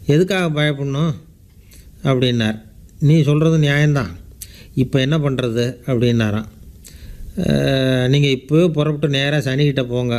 எதுக்காக பயப்படணும் அப்படின்னார் நீ சொல்கிறது நியாயம்தான் இப்போ என்ன பண்ணுறது அப்படின்னாராம் நீங்கள் இப்போவே புறப்பட்டு நேராக சனிக்கிட்ட போங்க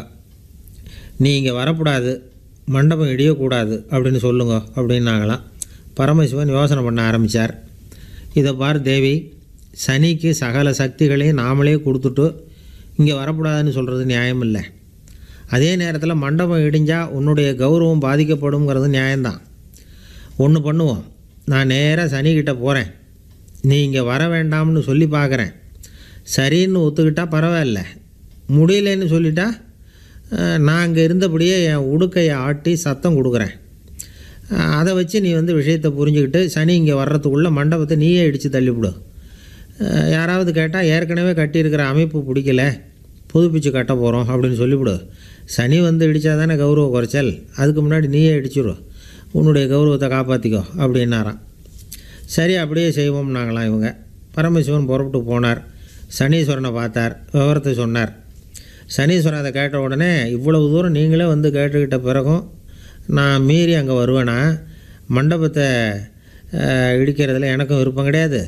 நீ இங்கே வரக்கூடாது மண்டபம் இடியக்கூடாது அப்படின்னு சொல்லுங்க அப்படின்னாங்களாம் பரமசிவன் யோசனை பண்ண ஆரம்பித்தார் இதை பார் தேவி சனிக்கு சகல சக்திகளையும் நாமளே கொடுத்துட்டு இங்கே வரக்கூடாதுன்னு சொல்கிறது நியாயம் இல்லை அதே நேரத்தில் மண்டபம் இடிஞ்சால் உன்னுடைய கௌரவம் பாதிக்கப்படுங்கிறது நியாயம்தான் ஒன்று பண்ணுவோம் நான் நேராக சனிக்கிட்ட போகிறேன் நீ இங்கே வர வேண்டாம்னு சொல்லி பார்க்குறேன் சரின்னு ஒத்துக்கிட்டா பரவாயில்ல முடியலன்னு சொல்லிட்டா அஹ், நான் அங்கே இருந்தபடியே என் உடுக்கையை ஆட்டி சத்தம் கொடுக்குறேன் அஹ், அதை வச்சு நீ வந்து விஷயத்தை புரிஞ்சுக்கிட்டு சனி இங்கே வர்றதுக்குள்ளே மண்டபத்தை நீயே இடித்து தள்ளிவிடு அஹ், யாராவது கேட்டால் ஏற்கனவே கட்டியிருக்கிற அமைப்பு பிடிக்கல புதுப்பிச்சு கட்ட போகிறோம் அப்படின்னு சொல்லிவிடு சனி வந்து இடித்தா தானே கௌரவ குறைச்சல் அதுக்கு முன்னாடி நீயே இடிச்சிடு உன்னுடைய கௌரவத்தை காப்பாற்றிக்கோ அப்படின்னாராம் சரி அப்படியே செய்வோம்னாங்களாம் இவங்க பரமசிவன் புறப்பட்டு போனார் சனீஸ்வரனை பார்த்தார் விவரத்தை சொன்னார் சனீஸ்வரன் அதை கேட்ட உடனே இவ்வளவு தூரம் நீங்களே வந்து கேட்டுக்கிட்ட பிறகும் நான் மீறி அங்கே வருவேனா மண்டபத்தை அஹ், இடிக்கிறதுல எனக்கும் விருப்பம் கிடையாது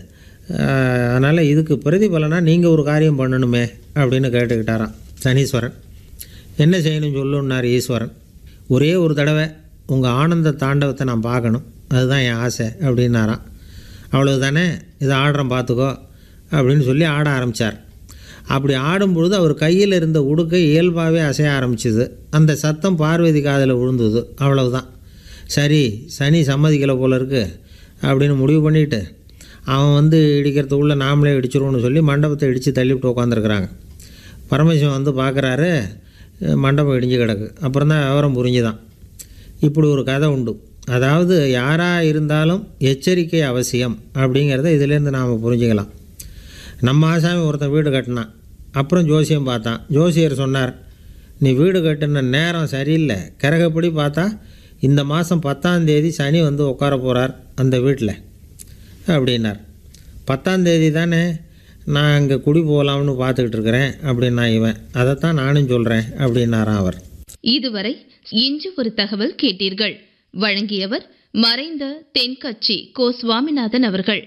அதனால் இதுக்கு பிரதிபலனாக நீங்கள் ஒரு காரியம் பண்ணணுமே அப்படின்னு கேட்டுக்கிட்டாராம் சனீஸ்வரன் என்ன செய்யணும் சொல்லுன்னார் ஈஸ்வரன் ஒரே ஒரு தடவை உங்கள் ஆனந்த தாண்டவத்தை நான் பார்க்கணும் அதுதான் என் ஆசை அப்படின்னாராம் அவ்வளவு தானே இதை ஆடுறேன் பார்த்துக்கோ அப்படின்னு சொல்லி ஆட ஆரம்பித்தார் அப்படி ஆடும்பொழுது அவர் கையில் இருந்த உடுக்கை இயல்பாகவே அசைய ஆரம்பிச்சுது அந்த சத்தம் பார்வதி காதில் விழுந்தது அவ்வளவுதான் சரி சனி சம்மதிக்கலை போல இருக்கு அப்படின்னு முடிவு பண்ணிட்டு அவன் வந்து இடிக்கிறதுக்குள்ளே நாமளே இடிச்சிருவோம்னு சொல்லி மண்டபத்தை இடித்து தள்ளிவிட்டு உட்காந்துருக்குறாங்க பரமசிவன் வந்து பார்க்குறாரு மண்டபம் இடிஞ்சு கிடக்கு அப்புறம் தான் விவரம் புரிஞ்சுதான் இப்படி ஒரு கதை உண்டு அதாவது யாராக இருந்தாலும் எச்சரிக்கை அவசியம் அப்படிங்கிறத இதிலேருந்து நாம் புரிஞ்சுக்கலாம் நம்ம ஆசாமி ஒருத்தன் வீடு கட்டினான் அப்புறம் ஜோசியம் பார்த்தான் ஜோசியர் சொன்னார் நீ வீடு கட்டின நேரம் சரியில்லை கிரகப்படி பார்த்தா இந்த மாதம் பத்தாம் தேதி சனி வந்து உட்கார போகிறார் அந்த வீட்டில் அப்படின்னார் பத்தாம் தேதி தானே நான் அங்கே குடி போகலாம்னு பார்த்துக்கிட்டு இருக்கிறேன் அப்படின்னா இவன் அதைத்தான் நானும் சொல்கிறேன் அப்படின்னாராம் அவர் இதுவரை இன்று ஒரு தகவல் கேட்டீர்கள் வழங்கியவர் மறைந்த தென்கட்சி கோ சுவாமிநாதன் அவர்கள்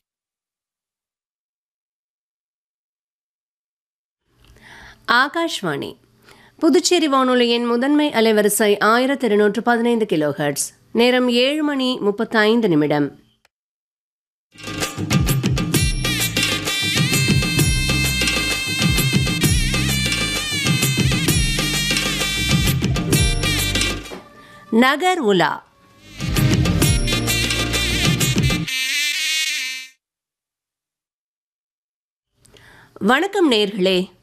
ஆகாஷ்வாணி புதுச்சேரி வானொலியின் முதன்மை அலைவரிசை ஆயிரத்தி இருநூற்று பதினைந்து கிலோஹெர்ட்ஸ் நேரம் ஏழு மணி முப்பத்தைந்து நிமிடம் நகர் உலா வணக்கம் நேர்களே